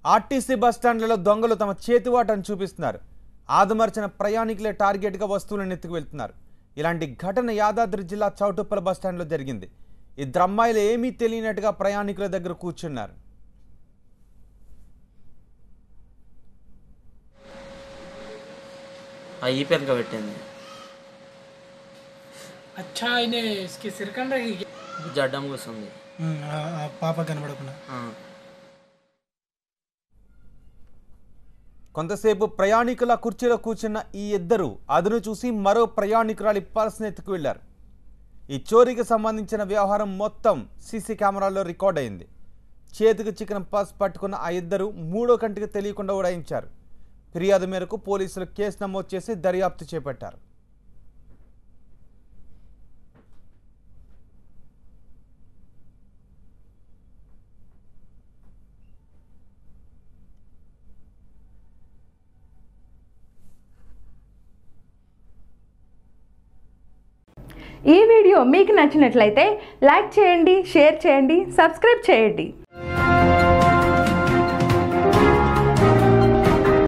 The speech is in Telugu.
ఆర్టీసీ బస్టాండ్లలో దొంగలు తమ చేతివాటను చూపిస్తున్నారు ఆదమర్చిన ప్రయాణికులే టార్గెట్గా వస్తువులను ఎత్తుకు వెళ్తున్నారు ఇలాంటి ఘటన యాదాద్రి జిల్లా చౌటుప్పల బస్టాండ్లో జరిగింది ఇద్దరు అమ్మాయిలు ఏమీ తెలియనట్టుగా ప్రయాణికుల దగ్గర కూర్చున్నారు ఆ ఈ పెనక పెట్టింది अच्छा इन्हें इसके सिर कन रही क्या? జడ్డం కూర్చుంది हम्म, आ- आ పాప కనబడకుండా ఆ. కొంతసేపు ప్రయాణికుల కుర్చీలో కూర్చున్న ఈ ఇద్దరు అదును చూసి మరో ప్రయాణికురాలి పర్స్ని ఎత్తుకు వెళ్లారు ఈ చోరీకి సంబంధించిన వ్యవహారం మొత్తం సీసీ కెమెరాల్లో రికార్డ్ అయింది చేతికి చికెన్ పర్స్ పట్టుకున్న ఆ ఇద్దరు మూడో కంటికి తెలియకుండా ఉడాయించారు ఫిర్యాదు మేరకు పోలీసులు కేసు నమోదు చేసి దర్యాప్తు చేపట్టారు ఈ వీడియో మీకు నచ్చినట్లయితే లైక్ చేయండి షేర్ చేయండి సబ్స్క్రైబ్ చేయండి